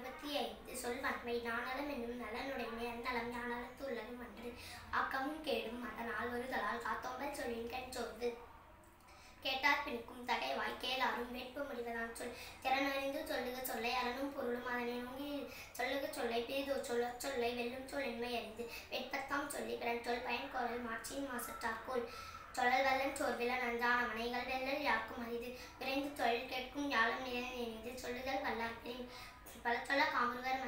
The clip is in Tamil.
இருபத்தி ஐந்து சொல் வன்மை நாணலம் என்னும் நலனுடைமை அந்நலம் ஞானலத்து உள்ளதும் அன்று ஆக்கமும் கேடும் அதனால் ஒருதலால் காத்தோம்பல் சொல்லின் கண் சோர்வு கேட்டார் பிணிக்கும் தகைவாய் கேளாரும் வேட்பு முடிவதான் சொல் திறனறிந்து சொல்லுக சொல்லை அரணும் பொருளும் அதனை நோங்கி சொல்லுக சொல்லை பிரிதோ சொல்ல சொல்லை வெல்லும் சொல் என்மை அறிந்து வெட்பத்தாம் சொல்லி பிறன் சொல் பயன் கோரல் மாட்சியின் மாசற்றார்கோல் சொல்லல் வல்லன் சோர்வில நஞ்சானவனை இகழ் வெல்லல் யாக்கும் அரிது விரைந்து தொழில் கேட்கும் ஞாலம் நினைந்து சொல்லுதல் வல்லார்பின் பல சொல்ல காமுருவர்